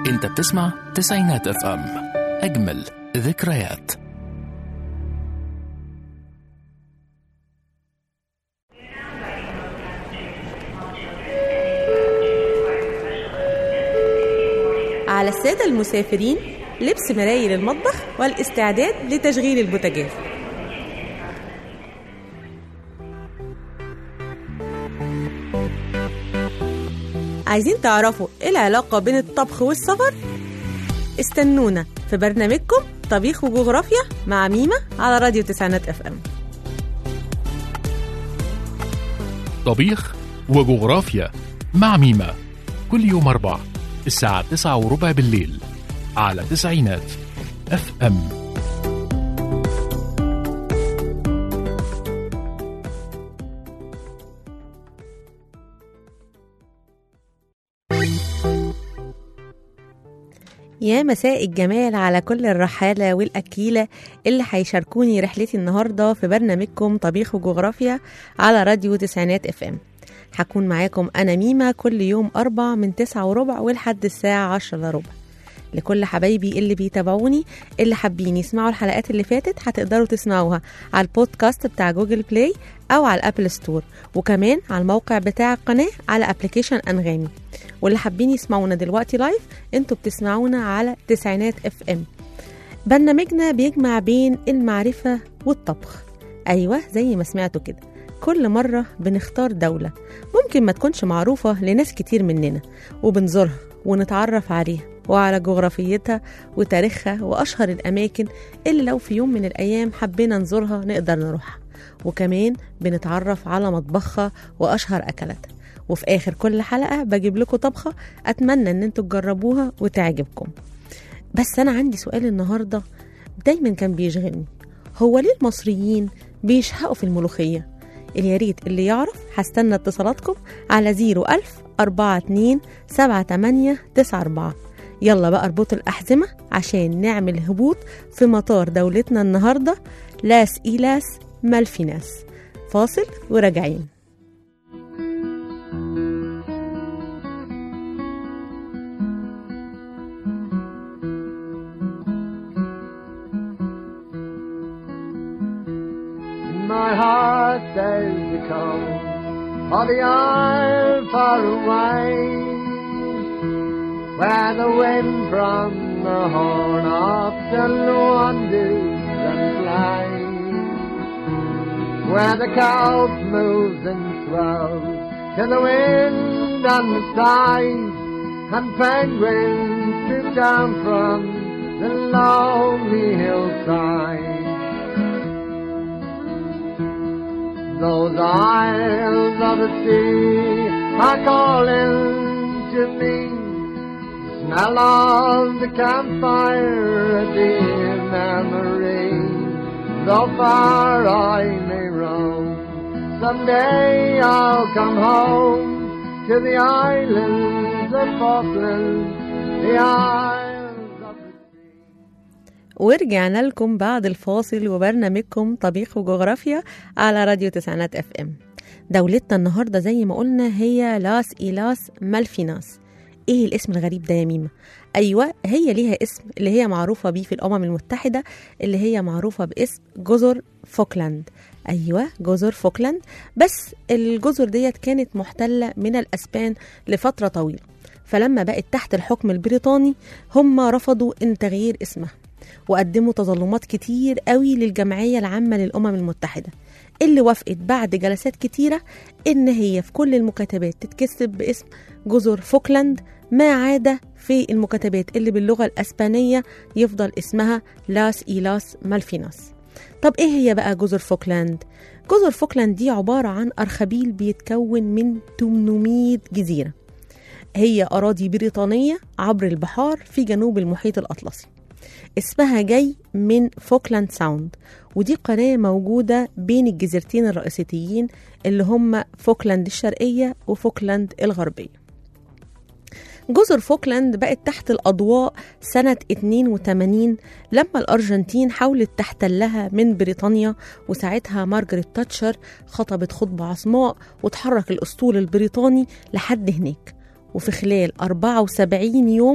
انت بتسمع تسعينات اف ام اجمل ذكريات على السادة المسافرين لبس مرايل المطبخ والاستعداد لتشغيل البوتاجاز عايزين تعرفوا ايه العلاقة بين الطبخ والسفر؟ استنونا في برنامجكم طبيخ وجغرافيا مع ميمة على راديو تسعينات اف ام طبيخ وجغرافيا مع ميمة كل يوم أربع الساعة تسعة وربع بالليل على تسعينات اف ام يا مساء الجمال على كل الرحالة والأكيلة اللي هيشاركوني رحلتي النهاردة في برنامجكم طبيخ وجغرافيا على راديو تسعينات اف ام هكون معاكم أنا ميمة كل يوم أربع من تسعة وربع ولحد الساعة عشرة إلا ربع لكل حبايبي اللي بيتابعوني اللي حابين يسمعوا الحلقات اللي فاتت هتقدروا تسمعوها على البودكاست بتاع جوجل بلاي أو على الأبل ستور وكمان على الموقع بتاع القناة على أبليكيشن أنغامي واللي حابين يسمعونا دلوقتي لايف انتوا بتسمعونا على تسعينات اف ام برنامجنا بيجمع بين المعرفة والطبخ أيوة زي ما سمعتوا كده كل مرة بنختار دولة ممكن ما تكونش معروفة لناس كتير مننا وبنزورها ونتعرف عليها وعلى جغرافيتها وتاريخها وأشهر الأماكن اللي لو في يوم من الأيام حبينا نزورها نقدر نروحها وكمان بنتعرف على مطبخها وأشهر أكلاتها وفي آخر كل حلقة بجيب لكم طبخة أتمنى إن انتوا تجربوها وتعجبكم بس أنا عندي سؤال النهاردة دايما كان بيشغلني هو ليه المصريين بيشهقوا في الملوخية اللي يا ريت اللي يعرف هستنى اتصالاتكم على 01000 42 78 94 يلا بقى اربطوا الأحزمة عشان نعمل هبوط في مطار دولتنا النهاردة لاس إيلاس مالفيناس فاصل وراجعين In my heart there's the call of the isle far away, where the wind from the horn often wanders and flies, where the couch moves and swells to the wind and the tide, and penguins troop down from the lonely hillside. Those isles of the sea are calling to me. The smell of the campfire, a dear memory. Though far I may roam, someday I'll come home to the islands of Falkland, the isles of the sea. ورجعنا لكم بعد الفاصل وبرنامجكم طبيخ وجغرافيا على راديو تسعينات اف ام دولتنا النهارده زي ما قلنا هي لاس إيلاس مالفيناس ايه الاسم الغريب ده يا ميمة ايوه هي ليها اسم اللي هي معروفه بيه في الامم المتحده اللي هي معروفه باسم جزر فوكلاند ايوه جزر فوكلاند بس الجزر ديت كانت محتله من الاسبان لفتره طويله فلما بقت تحت الحكم البريطاني هم رفضوا ان تغيير اسمها وقدموا تظلمات كتير قوي للجمعية العامة للأمم المتحدة اللي وافقت بعد جلسات كتيرة إن هي في كل المكاتبات تتكتب باسم جزر فوكلاند ما عدا في المكاتبات اللي باللغة الأسبانية يفضل اسمها لاس إيلاس مالفيناس طب إيه هي بقى جزر فوكلاند؟ جزر فوكلاند دي عبارة عن أرخبيل بيتكون من 800 جزيرة هي أراضي بريطانية عبر البحار في جنوب المحيط الأطلسي اسمها جاي من فوكلاند ساوند ودي قناة موجودة بين الجزيرتين الرئيسيتيين اللي هم فوكلاند الشرقية وفوكلاند الغربية جزر فوكلاند بقت تحت الأضواء سنة 82 لما الأرجنتين حاولت تحتلها من بريطانيا وساعتها مارجريت تاتشر خطبت خطبة عصماء وتحرك الأسطول البريطاني لحد هناك وفي خلال 74 يوم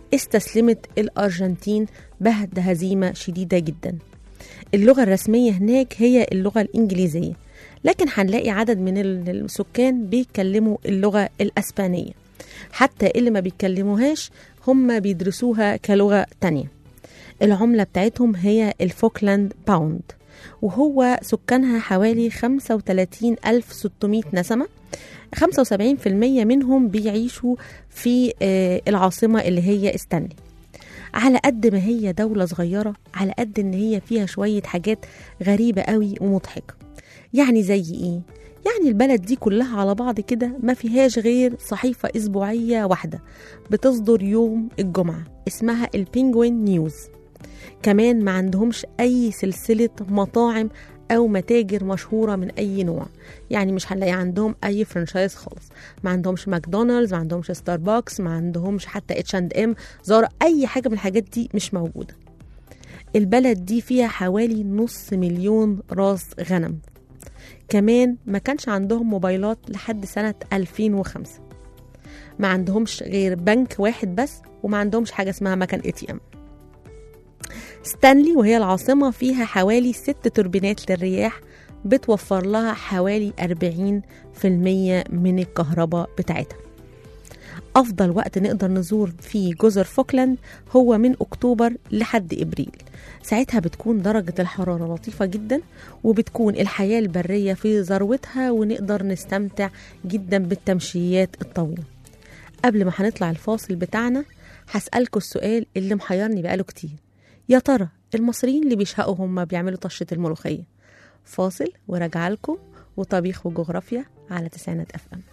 استسلمت الأرجنتين بعد هزيمة شديدة جدا اللغة الرسمية هناك هي اللغة الإنجليزية لكن هنلاقي عدد من ال- السكان بيتكلموا اللغة الأسبانية حتى اللي ما بيتكلموهاش هم بيدرسوها كلغة تانية العملة بتاعتهم هي الفوكلاند باوند وهو سكانها حوالي 35600 نسمة 75% منهم بيعيشوا في آه، العاصمة اللي هي استانلي على قد ما هي دولة صغيرة على قد ان هي فيها شوية حاجات غريبة قوي ومضحكة يعني زي ايه؟ يعني البلد دي كلها على بعض كده ما فيهاش غير صحيفة أسبوعية واحدة بتصدر يوم الجمعة اسمها البينجوين نيوز كمان ما عندهمش أي سلسلة مطاعم أو متاجر مشهورة من أي نوع يعني مش هنلاقي عندهم أي فرانشايز خالص ما عندهمش ماكدونالدز ما عندهمش ستاربكس ما عندهمش حتى اتش اند ام زارا أي حاجة من الحاجات دي مش موجودة البلد دي فيها حوالي نص مليون راس غنم كمان ما كانش عندهم موبايلات لحد سنة 2005 ما عندهمش غير بنك واحد بس وما عندهمش حاجة اسمها مكان اي تي ام ستانلي وهي العاصمة فيها حوالي ست توربينات للرياح بتوفر لها حوالي 40% من الكهرباء بتاعتها أفضل وقت نقدر نزور فيه جزر فوكلاند هو من أكتوبر لحد إبريل ساعتها بتكون درجة الحرارة لطيفة جدا وبتكون الحياة البرية في ذروتها ونقدر نستمتع جدا بالتمشيات الطويلة قبل ما هنطلع الفاصل بتاعنا هسألكوا السؤال اللي محيرني بقاله كتير يا ترى المصريين اللي بيشهقوا هم بيعملوا طشة الملوخية فاصل وراجع لكم وطبيخ وجغرافيا على تسعينات اف ام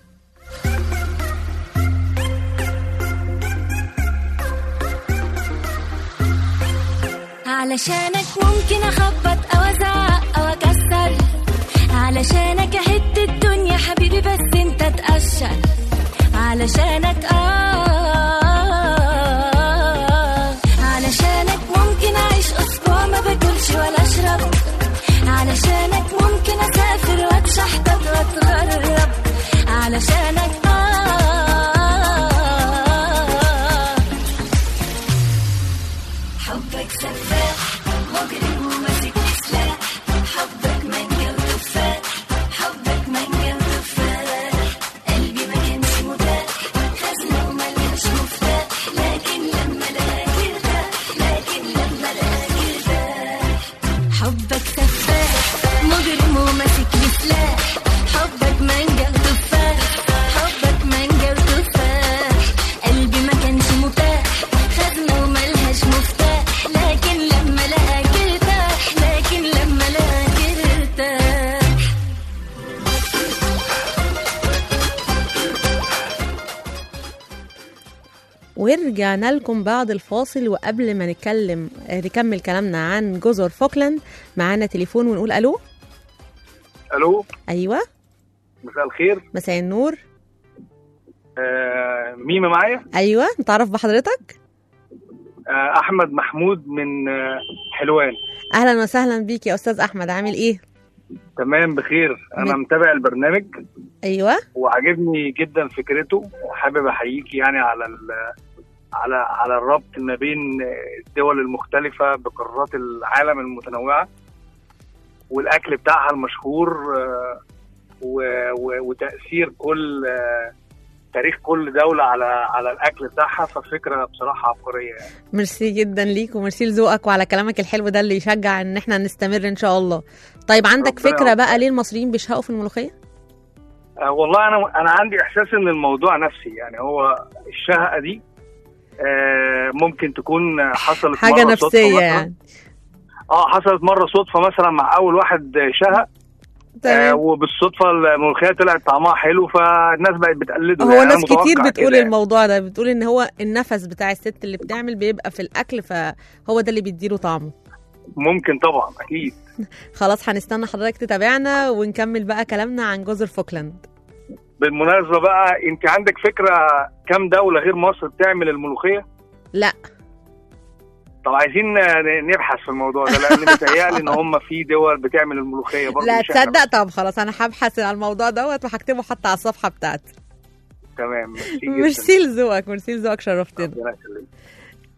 علشانك ممكن اخبط او ازعق او اكسر علشانك اهد الدنيا حبيبي بس انت تقشر علشانك اه علشانك ممكن اعيش اسبوع ما باكلش ولا اشرب علشانك ممكن اسافر واتشحطط واتغرب علشانك اه حبك سفاح مجرم وماسك سلاح حبك مانجا وتفاح حبك مانجا وتفاح قلبي ما كانش متاح خزنة وملهاش مفتاح لكن لما لقاك ارتاح لكن لما لقاك ارتاح حبك سفاح مجرم وماسك سلاح حبك مانجا وتفاح حبك مانجا وتفاح قلبي ما كانش متاح خزنة وملهاش مفتاح لكن لما لقاك ارتاح لكن لما لقاك ارتاح ورجعنا لكم بعد الفاصل وقبل ما نتكلم آه، نكمل كلامنا عن جزر فوكلاند معانا تليفون ونقول الو الو ايوه مساء الخير مساء النور آه ميمة معايا ايوه نتعرف بحضرتك آه احمد محمود من آه حلوان اهلا وسهلا بيك يا استاذ احمد عامل ايه تمام بخير انا من- متابع البرنامج ايوه وعجبني جدا فكرته وحابب احييكي يعني على ال- على على الربط ما بين الدول المختلفة بقارات العالم المتنوعة والأكل بتاعها المشهور آه، و- و- وتأثير كل آه، تاريخ كل دولة على على الأكل بتاعها ففكرة بصراحة عبقرية يعني. ميرسي جدا ليك وميرسي لذوقك وعلى كلامك الحلو ده اللي يشجع ان احنا نستمر ان شاء الله طيب عندك ربنا فكره بقى يوفقك. ليه المصريين بيشهقوا في الملوخيه آه، والله انا انا عندي احساس ان الموضوع نفسي يعني هو الشهقه دي آه، ممكن تكون حصلت حاجه مرة صدفة نفسيه مثلاً. يعني اه حصلت مره صدفه مثلا مع اول واحد شهق آه تمام وبالصدفه الملوخيه طلعت طعمها حلو فالناس بقت بتقلده هو يعني أنا ناس كتير متوقع بتقول كده يعني. الموضوع ده بتقول ان هو النفس بتاع الست اللي بتعمل بيبقى في الاكل فهو ده اللي بيديله طعمه ممكن طبعا اكيد خلاص هنستنى حضرتك تتابعنا ونكمل بقى كلامنا عن جزر فوكلاند بالمناسبه بقى انت عندك فكره كم دوله غير مصر بتعمل الملوخيه لا طب عايزين ن- نبحث في الموضوع ده لان متهيألي ان هم في دول بتعمل الملوخيه برضه لا مش إحنا تصدق طب خلاص انا هبحث عن الموضوع دوت وهكتبه حتى على الصفحه بتاعتي تمام ميرسي جدا. ميرسي لذوقك ميرسي لذوقك شرفتنا ربنا يخليك.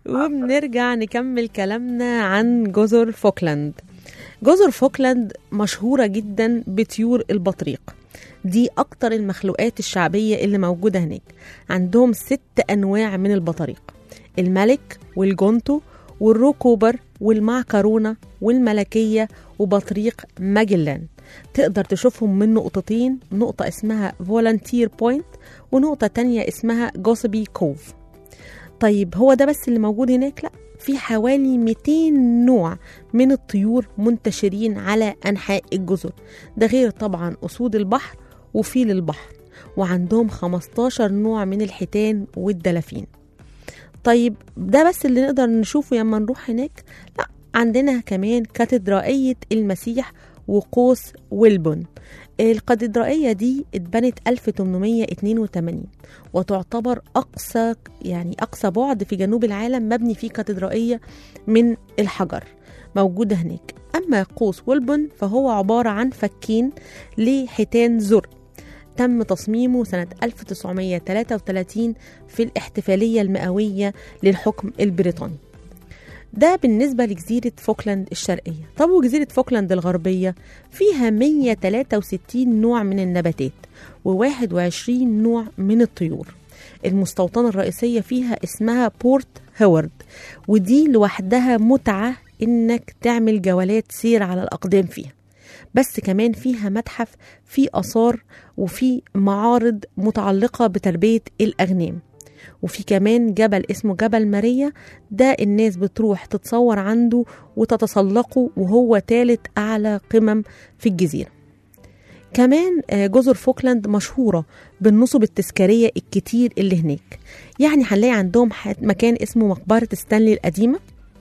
وبنرجع نكمل كلامنا عن جزر فوكلاند جزر فوكلاند مشهورة جدا بطيور البطريق دي أكتر المخلوقات الشعبية اللي موجودة هناك عندهم ست أنواع من البطاريق الملك والجونتو والروكوبر والمعكرونة والملكية وبطريق ماجلان تقدر تشوفهم من نقطتين نقطة اسمها فولنتير بوينت ونقطة تانية اسمها جوسبي كوف طيب هو ده بس اللي موجود هناك لا في حوالي 200 نوع من الطيور منتشرين على أنحاء الجزر ده غير طبعا أسود البحر وفيل البحر وعندهم 15 نوع من الحيتان والدلافين طيب ده بس اللي نقدر نشوفه لما نروح هناك لا عندنا كمان كاتدرائية المسيح وقوس ويلبون الكاتدرائية دي اتبنت 1882 وتعتبر أقصى يعني أقصى بعد في جنوب العالم مبني فيه كاتدرائية من الحجر موجودة هناك أما قوس ويلبون فهو عبارة عن فكين لحيتان زر تم تصميمه سنة 1933 في الاحتفالية المئوية للحكم البريطاني ده بالنسبة لجزيرة فوكلاند الشرقية طب وجزيرة فوكلاند الغربية فيها 163 نوع من النباتات و21 نوع من الطيور المستوطنة الرئيسية فيها اسمها بورت هوارد ودي لوحدها متعة انك تعمل جولات سير على الأقدام فيها بس كمان فيها متحف فيه آثار وفي معارض متعلقة بتربية الأغنام وفي كمان جبل اسمه جبل ماريا ده الناس بتروح تتصور عنده وتتسلقه وهو تالت أعلى قمم في الجزيرة كمان آه، جزر فوكلاند مشهورة بالنصب التذكارية الكتير اللي هناك يعني هنلاقي عندهم ح- مكان اسمه مقبرة ستانلي القديمة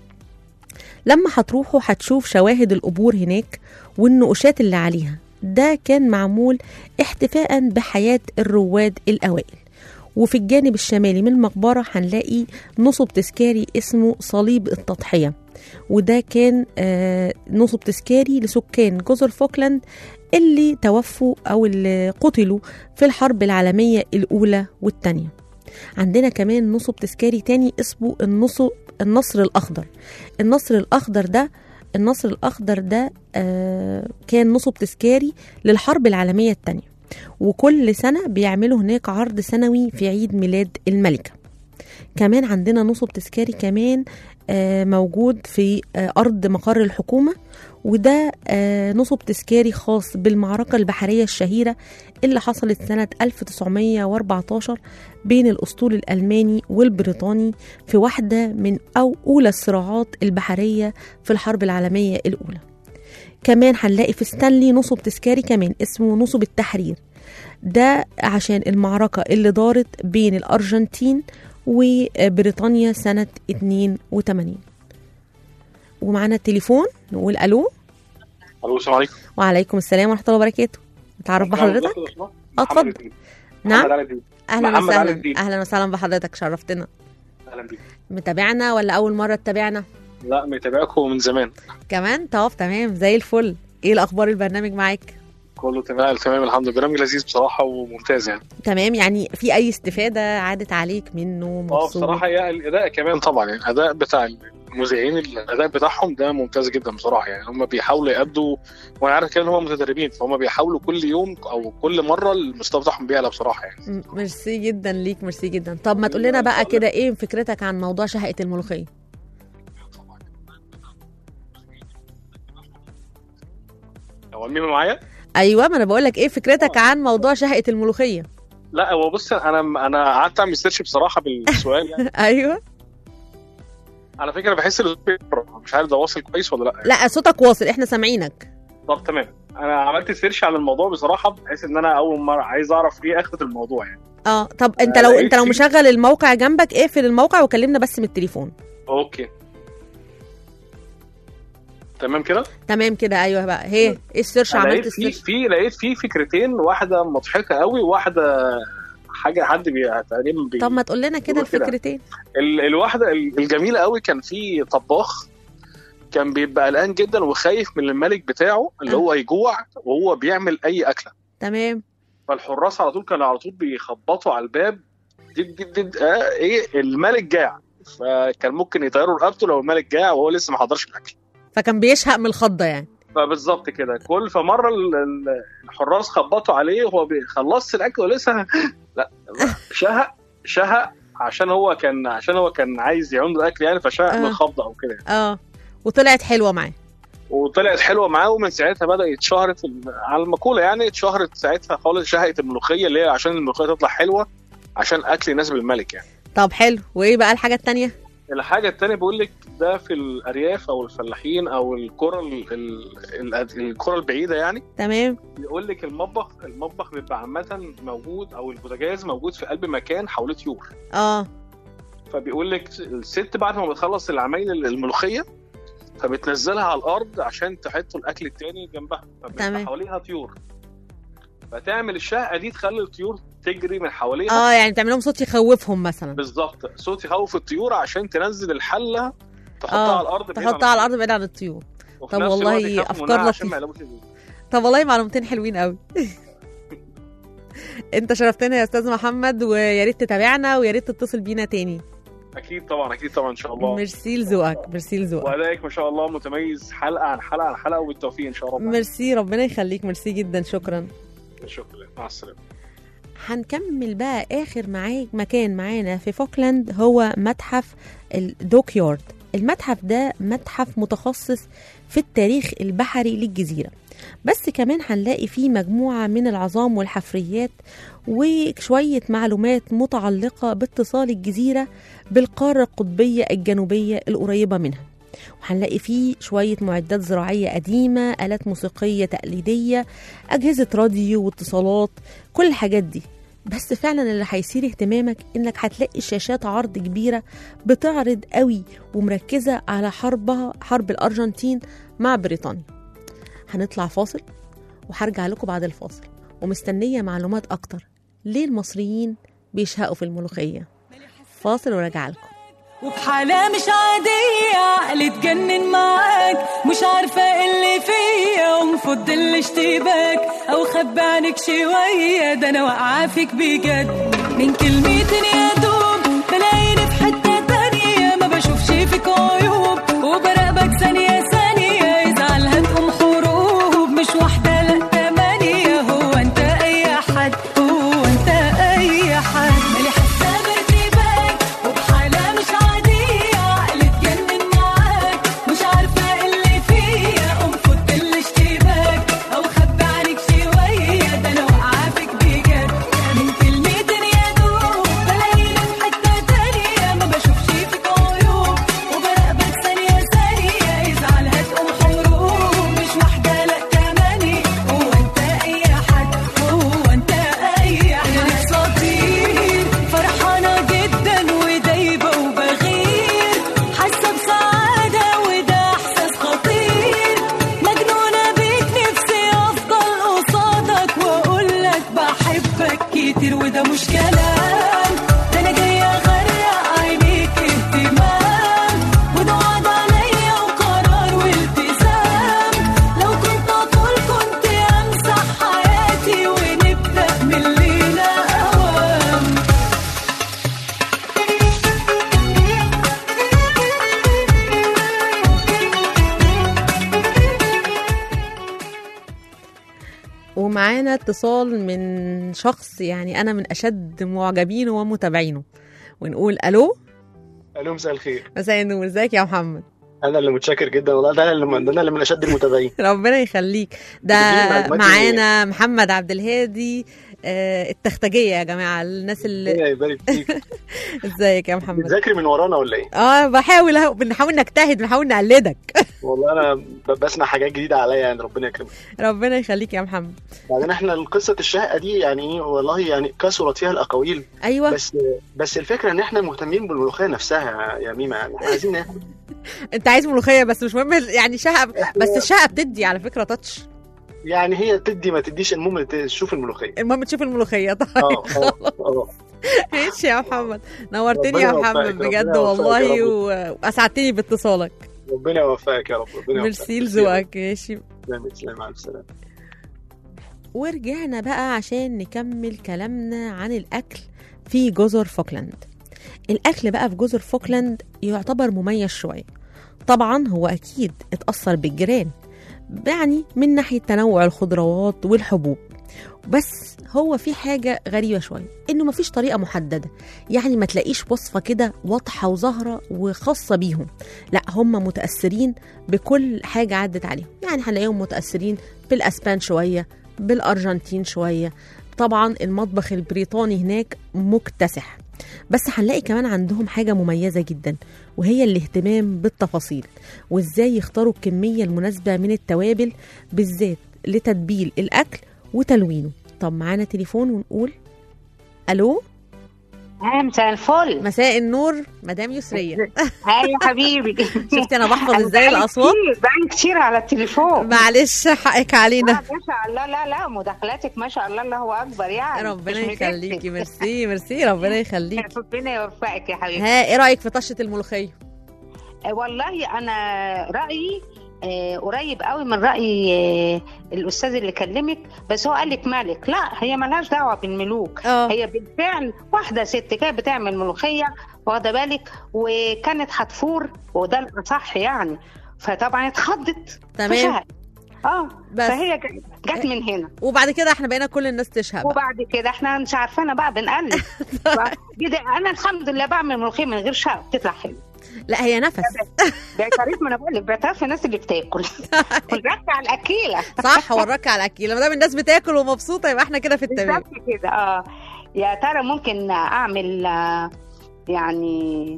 لما هتروحوا هتشوف شواهد القبور هناك والنقوشات اللي عليها ده كان معمول احتفاء بحياة الرواد الأوائل وفي الجانب الشمالي من المقبرة هنلاقي نصب تذكاري اسمه صليب التضحية وده كان آه، نصب تذكاري لسكان جزر فوكلاند اللي توفوا أو اللي قتلوا في الحرب العالمية الأولى والثانية عندنا كمان نصب تذكاري تاني اسمه النصب النصر الأخضر النصر الأخضر ده النصر الأخضر ده آه، كان نصب تذكاري للحرب العالمية الثانية وكل سنة بيعملوا هناك عرض سنوي في عيد ميلاد الملكة كمان عندنا نصب تذكاري كمان آه، موجود في آه، أرض مقر الحكومة وده آه، نصب تذكاري خاص بالمعركة البحرية الشهيرة اللي حصلت سنة 1914 بين الأسطول الألماني والبريطاني في واحدة من أو أولى الصراعات البحرية في الحرب العالمية الأولى كمان هنلاقي في ستانلي نصب تذكاري كمان اسمه نصب التحرير ده عشان المعركة اللي دارت بين الأرجنتين وبريطانيا سنة 82 ومعانا التليفون نقول ألو الو السلام عليكم وعليكم السلام ورحمة الله وبركاته نتعرف بحضرتك اه اتفضل نعم اهلا محمد علي وسهلا الدين. اهلا وسهلا بحضرتك شرفتنا اهلا بيك متابعنا ولا اول مره تتابعنا لا متابعكم من زمان كمان طب تمام زي الفل ايه الاخبار البرنامج معاك كله تمام تمام الحمد لله برنامج لذيذ بصراحه وممتاز يعني تمام يعني في اي استفاده عادت عليك منه اه مبسوط بصراحه هي الاداء كمان طبعا يعني الاداء بتاع المذيعين الاداء بتاعهم ده ممتاز جدا بصراحه يعني هم بيحاولوا يأدوا وانا عارف كمان هم متدربين فهم بيحاولوا كل يوم او كل مره المستوى بتاعهم بيعلى بصراحه يعني م- ميرسي جدا ليك ميرسي جدا طب ما تقول لنا بقى كده ايه فكرتك عن موضوع شهقه الملوخيه هو مين معايا؟ ايوه ما انا بقول لك ايه فكرتك عن موضوع شهقه الملوخيه لا هو بص انا انا قعدت اعمل سيرش بصراحه بالسؤال يعني ايوه على فكره بحس ان مش عارف ده واصل كويس ولا لا لا صوتك واصل احنا سامعينك طب تمام انا عملت سيرش على الموضوع بصراحه بحيث ان انا اول مره عايز اعرف ايه اخره الموضوع يعني اه طب انت آه، لو لقيت انت لو فيه- مشغل الموقع جنبك اقفل الموقع وكلمنا بس من التليفون اوكي تمام كده تمام كده ايوه بقى هي ايه السيرش عملت لقيت في السيرش في لقيت في فكرتين واحده مضحكه قوي وواحده حاجه حد بي تقريبا بي طب ما تقول لنا كده بيقولوا كده. الفكرتين ال- الواحده ال- الجميله قوي كان في طباخ كان بيبقى قلقان جدا وخايف من الملك بتاعه اللي آه. هو يجوع وهو بيعمل اي اكله تمام فالحراس على طول كانوا على طول بيخبطوا على الباب دد دد دد آه ايه الملك جاع فكان ممكن يطيروا رقبته لو الملك جاع وهو لسه ما حضرش الاكل فكان بيشهق من الخضه يعني فبالظبط كده كل فمره ال- ال- الحراس خبطوا عليه وهو بي- خلصت الاكل ولسه لا شهق شهق عشان هو كان عشان هو كان عايز يعوم الاكل يعني فشهق آه. من الخضه او كده اه وطلعت حلوه معاه وطلعت حلوه معاه ومن ساعتها بدا يتشهرت ال- على المقوله يعني اتشهرت ساعتها خالص شهقه الملوخيه اللي هي عشان الملوخيه تطلع حلوه عشان اكل يناسب الملك يعني طب حلو وايه بقى الحاجه التانية الحاجه الثانيه بيقول لك ده في الارياف او الفلاحين او القرى ال- ال- ال- القرى البعيده يعني تمام بيقول لك المطبخ المطبخ بيبقى عامه موجود او البوتاجاز موجود في قلب مكان حواليه طيور اه فبيقول لك الست بعد ما بتخلص العمايل الملوخيه فبتنزلها على الارض عشان تحط الاكل التاني جنبها فبيبقى تمام. حواليها طيور فتعمل الشهقه دي تخلي الطيور تجري من حواليها اه يعني تعمل لهم صوت يخوفهم مثلا بالظبط صوت يخوف الطيور عشان تنزل الحله تحطها آه، على الارض بعيد تحطها عن على الارض بعيد عن الطيور وفي طب نفس والله الوقت يخافوا أفكار منها عشان لطيفة. ما يقلبوش الجو. طب والله معلومتين حلوين قوي انت شرفتنا يا استاذ محمد ويا ريت تتابعنا ويا ريت تتصل بينا تاني اكيد طبعا اكيد طبعا ان شاء الله ميرسي لذوقك ميرسي لذوقك وادائك ما شاء الله متميز حلقه عن حلقه عن حلقه وبالتوفيق ان شاء الله ميرسي ربنا يخليك ميرسي جدا شكرا شكرا مع السلامه هنكمل بقى اخر معاك مكان معانا في فوكلاند هو متحف الدوك يارد المتحف ده متحف متخصص في التاريخ البحري للجزيرة بس كمان هنلاقي فيه مجموعة من العظام والحفريات وشوية معلومات متعلقة باتصال الجزيرة بالقارة القطبية الجنوبية القريبة منها وهنلاقي فيه شوية معدات زراعية قديمة آلات موسيقية تقليدية أجهزة راديو واتصالات كل الحاجات دي بس فعلا اللي هيثير اهتمامك انك هتلاقي شاشات عرض كبيره بتعرض قوي ومركزه على حربها حرب الارجنتين مع بريطانيا هنطلع فاصل وهرجع لكم بعد الفاصل ومستنيه معلومات اكتر ليه المصريين بيشهقوا في الملوخيه فاصل وراجع لكم وبحالة مش عادية عقلي اتجنن معاك مش عارفة ايه اللي فيا ومفض الاشتباك او خبي عنك شوية ده انا واقعة فيك بجد من كلمتين يا دوب بلاقيني في حتة تانية ما بشوفش فيك عيوب وبراقبك ثانية ثانية يزعل هتقوم حروب مش واحدة لا تمانية هو انت اي حد هو انت اي حد مالي حاسة بارتباك وبحالة مش عادية عقلي اتجنن معاك مش عارفة ايه اللي فيا قوم فض الاشتباك او خبي عنك شوية ده انا واقعة فيك بجد من كلمتين يا دوب بلاقيني في حتة تانية ما بشوفش فيك عيوب وبراقبك ثانية ثانية يزعل هتقوم حروب مش واحدة لا تماني هو انت اي حد هو انت اي حد اساطير فرحانة جدا ودايبة وبغير حاسة بسعادة وده احساس خطير مجنونة بيك نفسي افضل قصادك واقول لك بحبك كتير وده مش كلام ده انا جاية اغرق عينيك اهتمام وده وعد عليا وقرار والتزام لو كنت اطول كنت امسح حياتي ونبدا من الليله اوام ومعانا اتصال من شخص يعني انا من اشد معجبينه ومتابعينه ونقول الو الو مساء الخير مساء النور ازيك يا محمد انا اللي متشكر جدا والله ده انا اللي ده انا اللي من اشد المتابعين ربنا يخليك ده بتديني معلومات معانا محمد عبد الهادي آه، التختجيه يا جماعه الناس اللي ربنا يبارك فيك ازيك يا محمد بتذاكري من ورانا ولا ايه؟ اه بحاول اهو بنحاول نجتهد بنحاول نقلدك والله انا ب- بسمع حاجات جديده عليا يعني ربنا يكرمك ربنا يخليك يا محمد بعدين احنا قصه الشهقه دي يعني ايه والله يعني كثرت فيها الاقاويل ايوه بس بس الفكره ان احنا مهتمين بالملوخيه نفسها يا ميمه يعني احنا عايزين ناكل انت عايز ملوخيه بس مش مهم يعني شقه بس الشقه بتدي على فكره تاتش يعني هي تدي ما تديش المهم تشوف الملوخيه المهم تشوف الملوخيه طيب اه اه اه ماشي يا محمد نورتني ربنا يا يوفقك، محمد ربنا بجد يوفقك يا والله رب. و- واسعدتني باتصالك ربنا يوفقك يا رب ربنا يوفقك ميرسي لذوقك ماشي تسلم تسلم مع السلامه ورجعنا بقى عشان نكمل كلامنا عن الأكل في جزر فوكلاند الأكل بقى في جزر فوكلاند يعتبر مميز شوية طبعا هو أكيد اتأثر بالجيران يعني من ناحية تنوع الخضروات والحبوب بس هو في حاجة غريبة شوية إنه مفيش طريقة محددة يعني ما تلاقيش وصفة كده واضحة وظاهرة وخاصة بيهم لا هم متأثرين بكل حاجة عدت عليهم يعني هنلاقيهم متأثرين بالأسبان شوية بالأرجنتين شوية طبعا المطبخ البريطاني هناك مكتسح بس هنلاقي كمان عندهم حاجة مميزة جدا وهي الاهتمام بالتفاصيل وازاي يختاروا الكمية المناسبة من التوابل بالذات لتتبيل الأكل وتلوينه طب معانا تليفون ونقول ألو اه مساء الفل مساء النور مدام يسرية هاي يا حبيبي شفتي أنا بحفظ أنا إزاي بقالي الأصوات كتير بقالي كتير على التليفون معلش حقك علينا آه، ما شاء الله لا لا مداخلاتك ما شاء الله الله اكبر يعني ربنا مش يخليكي مكتب. ميرسي ميرسي ربنا يخليكي ربنا يوفقك يا حبيبي ها ايه رايك في طشه الملوخيه آه، والله انا رايي آه، قريب قوي من راي آه، الاستاذ اللي كلمك بس هو قال لك مالك لا هي ملهاش دعوه بالملوك اه هي بالفعل واحده ست كانت بتعمل ملوخيه واخده بالك وكانت هتفور وده الاصح يعني فطبعا اتخضت تمام فشهقت. اه بس. فهي ج- جت من هنا وبعد كده احنا بقينا كل الناس تشهق بقى. وبعد كده احنا مش عارفانا بقى بنقلب كده انا الحمد لله بعمل ملوخيه من غير شهق بتطلع حلو لا هي نفس ده طريق ما انا بقول لك بيعترف الناس اللي بتاكل ونركز على الاكيله صح وراك على الاكيله ما دام الناس بتاكل ومبسوطه يبقى احنا كده في التمام بالظبط كده اه يا ترى ممكن اعمل آه، يعني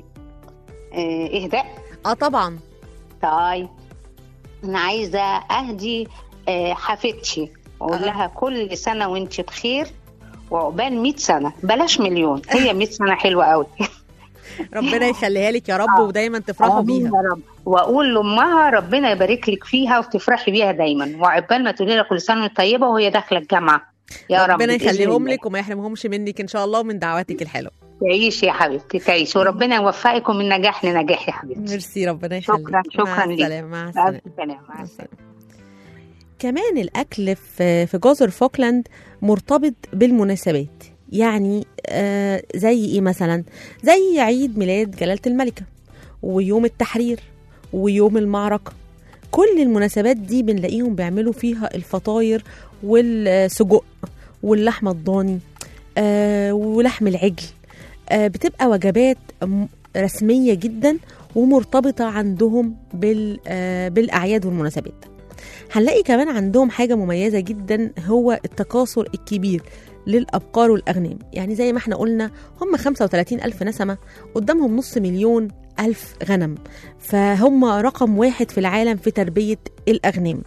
آه، اهداء اه طبعا طيب انا عايزه اهدي آه، حفيدتي واقول آه. لها كل سنه وانت بخير وعقبال 100 سنه بلاش مليون هي 100 سنه حلوه قوي ربنا يخليها لك يا رب ودايما تفرحوا آمين بيها يا رب واقول لامها ربنا يبارك لك فيها وتفرحي بيها دايما وعقبال ما تقولي لها كل سنه وانت طيبه وهي داخله الجامعه يا رب ربنا بإذن يخليهم الله. لك وما يحرمهمش منك ان شاء الله ومن دعواتك الحلوه تعيشي يا حبيبتي تعيشي وربنا يوفقكم من نجاح لنجاح يا حبيبتي ميرسي ربنا شكراً، يخليك شكراً مع ليك. السلامه مع مع السلامه السلامه مع مع السلامه السلامة. كمان الأكل في في جزر فوكلاند مرتبط بالمناسبات يعني آه زي إيه مثلا زي عيد ميلاد جلالة الملكة ويوم التحرير ويوم المعركة كل المناسبات دي بنلاقيهم بيعملوا فيها الفطاير والسجق واللحمة الضاني آه ولحم العجل آه بتبقى وجبات م- رسمية جدا ومرتبطة عندهم بال آه بالأعياد والمناسبات هنلاقي كمان عندهم حاجة مميزة جدا هو التكاثر الكبير للأبقار والأغنام يعني زي ما احنا قلنا هم 35 ألف نسمة قدامهم نص مليون ألف غنم فهم رقم واحد في العالم في تربية الأغنام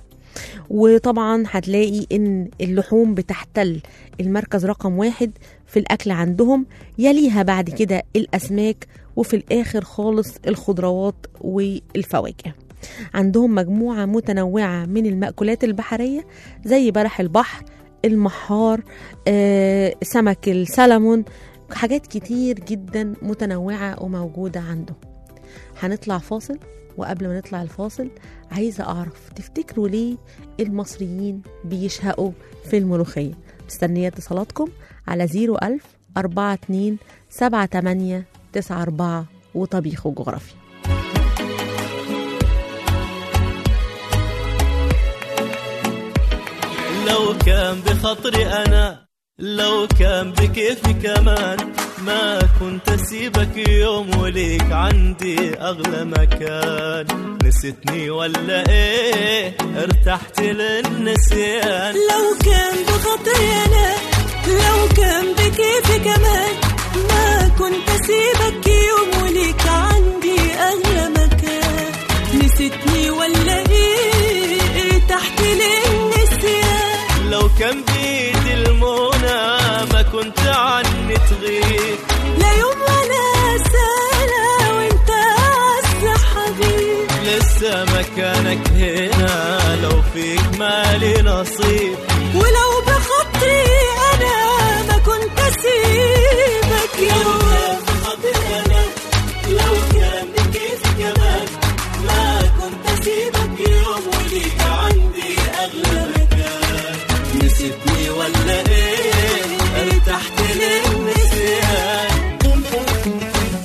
وطبعا هتلاقي ان اللحوم بتحتل المركز رقم واحد في الأكل عندهم يليها بعد كده الأسماك وفي الآخر خالص الخضروات والفواكه عندهم مجموعة متنوعة من المأكولات البحرية زي بلح البحر المحار آه، سمك السلمون حاجات كتير جدا متنوعة وموجودة عندهم هنطلع فاصل وقبل ما نطلع الفاصل عايزة أعرف تفتكروا ليه المصريين بيشهقوا في الملوخية مستنية اتصالاتكم على 01000 42 78 94 وطبيخ وجغرافيا لو كان بخطري أنا لو كان بكيفي كمان ما كنت أسيبك يوم وليك عندي أغلى مكان نسيتني ولا إيه ارتحت للنسيان لو كان بخاطري انا لو كان بكيفي كمان ما كنت اسيبك يوم وليك عندي اغلى مكان نسيتني ولا ايه تحت للنسيان لو كان بيدي المنى ما كنت عني تغيب لا يوم ولا سنة وانت أعز حبيب لسه مكانك هنا لو فيك مالي نصيب ولو بخاطري أنا ما كنت أسيبك يوم لو كان بكيف كمان ما كنت اسيبك يوم وليك عندي اغلى مكان نسيتني ولا ايه ارتحت للنسيان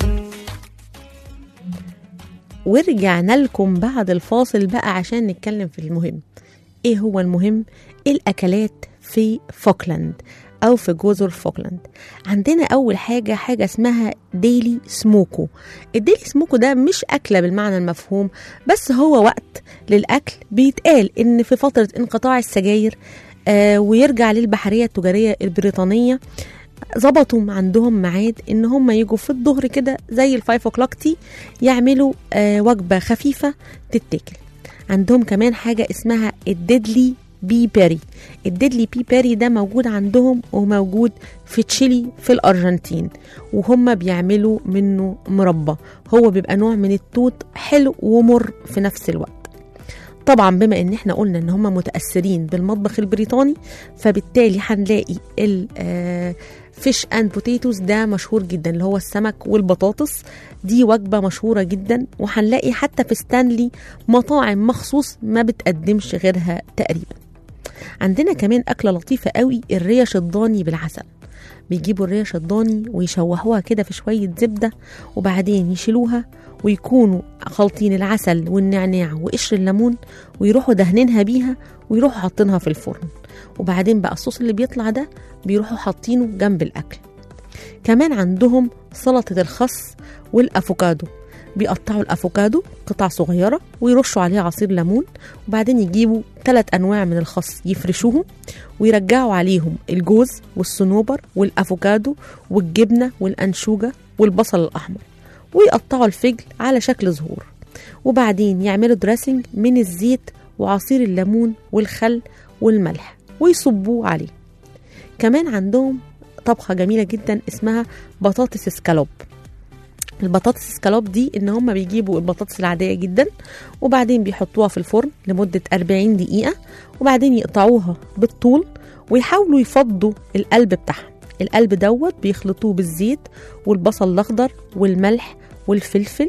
ورجعنا لكم بعد الفاصل بقى عشان نتكلم في المهم ايه هو المهم الاكلات في فوكلاند او في جزر فوكلاند عندنا اول حاجه حاجه اسمها ديلي سموكو الديلي سموكو ده مش اكله بالمعنى المفهوم بس هو وقت للاكل بيتقال ان في فتره انقطاع السجاير آه ويرجع للبحريه التجاريه البريطانيه ظبطوا عندهم ميعاد ان هم يجوا في الظهر كده زي الفايف اوكلوك تي يعملوا آه وجبه خفيفه تتاكل عندهم كمان حاجه اسمها الديدلي بي بيري الديدلي بي بيري ده موجود عندهم وموجود في تشيلي في الارجنتين وهم بيعملوا منه مربى هو بيبقى نوع من التوت حلو ومر في نفس الوقت طبعا بما ان احنا قلنا ان هم متاثرين بالمطبخ البريطاني فبالتالي هنلاقي الفيش اند بوتيتوز ده مشهور جدا اللي هو السمك والبطاطس دي وجبه مشهوره جدا وهنلاقي حتى في ستانلي مطاعم مخصوص ما بتقدمش غيرها تقريبا عندنا كمان أكلة لطيفة قوي الريش الضاني بالعسل بيجيبوا الريش الضاني ويشوحوها كده في شوية زبدة وبعدين يشيلوها ويكونوا خالطين العسل والنعناع وقشر الليمون ويروحوا دهنينها بيها ويروحوا حاطينها في الفرن وبعدين بقى الصوص اللي بيطلع ده بيروحوا حاطينه جنب الأكل كمان عندهم سلطة الخس والأفوكادو بيقطعوا الافوكادو قطع صغيره ويرشوا عليها عصير ليمون وبعدين يجيبوا ثلاث انواع من الخس يفرشوهم ويرجعوا عليهم الجوز والصنوبر والافوكادو والجبنه والانشوجه والبصل الاحمر ويقطعوا الفجل على شكل زهور وبعدين يعملوا دريسنج من الزيت وعصير الليمون والخل والملح ويصبوه عليه كمان عندهم طبخه جميله جدا اسمها بطاطس سكالوب البطاطس سكالوب دي ان هم بيجيبوا البطاطس العاديه جدا وبعدين بيحطوها في الفرن لمده 40 دقيقه وبعدين يقطعوها بالطول ويحاولوا يفضوا القلب بتاعها القلب دوت بيخلطوه بالزيت والبصل الاخضر والملح والفلفل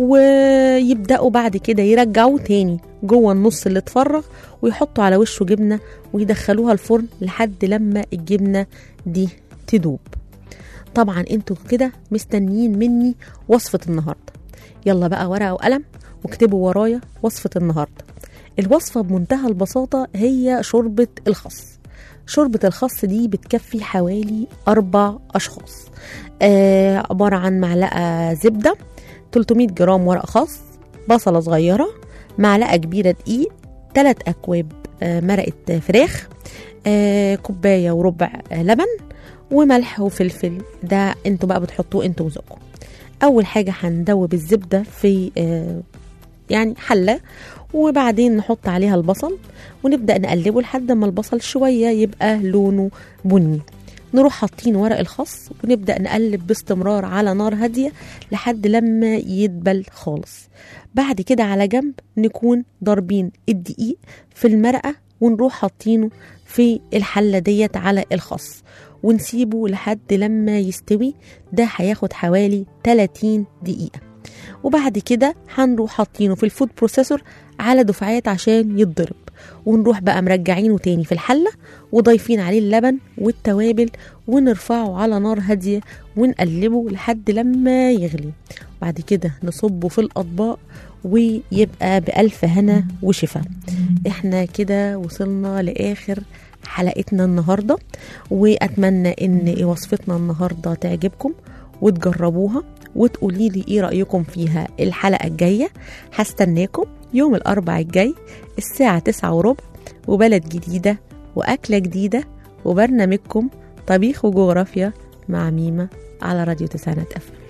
ويبداوا بعد كده يرجعوه تاني جوه النص اللي اتفرغ ويحطوا على وشه جبنه ويدخلوها الفرن لحد لما الجبنه دي تدوب طبعا انتوا كده مستنيين مني وصفة النهاردة يلا بقى ورقة وقلم واكتبوا ورايا وصفة النهاردة الوصفة بمنتهى البساطة هي شوربة الخس شوربة الخس دي بتكفي حوالي أربع أشخاص آه عبارة عن معلقة زبدة 300 جرام ورق خس بصلة صغيرة معلقة كبيرة دقيق 3 أكواب آه مرقة فراخ آه كوباية وربع آه لبن وملح وفلفل ده انتوا بقى بتحطوه انتوا وذوقكم اول حاجه هندوب الزبده في آه يعني حله وبعدين نحط عليها البصل ونبدا نقلبه لحد ما البصل شويه يبقى لونه بني نروح حاطين ورق الخس ونبدا نقلب باستمرار على نار هاديه لحد لما يدبل خالص بعد كده على جنب نكون ضاربين الدقيق في المرقه ونروح حاطينه في الحله ديت على الخس ونسيبه لحد لما يستوي ده هياخد حوالي 30 دقيقة وبعد كده هنروح حاطينه في الفود بروسيسور على دفعات عشان يتضرب ونروح بقى مرجعينه تاني في الحلة وضايفين عليه اللبن والتوابل ونرفعه على نار هادية ونقلبه لحد لما يغلي بعد كده نصبه في الأطباق ويبقى بألف هنا وشفا احنا كده وصلنا لآخر حلقتنا النهاردة وأتمنى إن وصفتنا النهاردة تعجبكم وتجربوها وتقولي لي ايه رأيكم فيها الحلقة الجاية هستناكم يوم الأربع الجاي الساعة تسعة وربع وبلد جديدة وأكلة جديدة وبرنامجكم طبيخ وجغرافيا مع ميمة على راديو تسعينات أفلام